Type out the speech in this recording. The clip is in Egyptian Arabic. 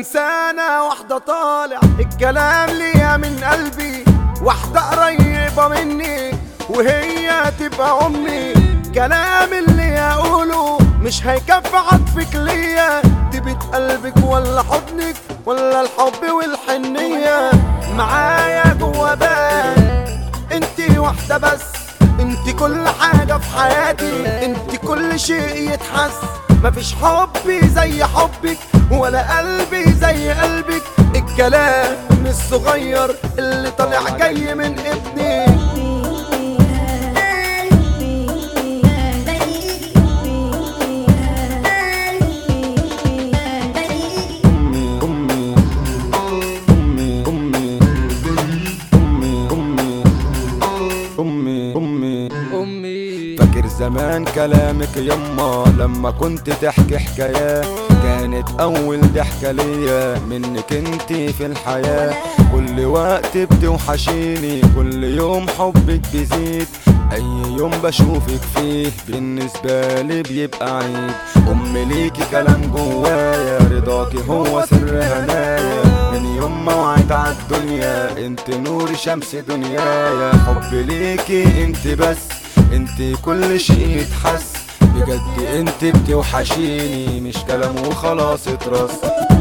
إنسانة واحدة طالع الكلام ليا من قلبي واحدة قريبة مني وهي تبقى أمي كلام اللي أقوله مش هيكفي عطفك ليا تبت قلبك ولا حضنك ولا الحب والحنية معايا جوا بال انتي واحدة بس انتي كل حاجة في حياتي انتي كل شيء يتحس مفيش حبي زي حبك ولا قلبي زي قلبك الكلام الصغير اللي طالع جاي من ابني أمي أمي أمي أمي أمي أمي أمي أمي امي فاكر زمان كلامك يما لما كنت تحكي حكاية كانت أول ضحكة ليا منك انتي في الحياة كل وقت بتوحشيني كل يوم حبك بيزيد أي يوم بشوفك فيه بالنسبة لي بيبقى عيد أم ليكي كلام جوايا رضاكي هو سر هنايا من يوم ما وعيت عالدنيا انت نور شمس دنيايا حب ليكي انت بس انت كل شيء يتحس بجد انت بتوحشيني مش كلام وخلاص اترص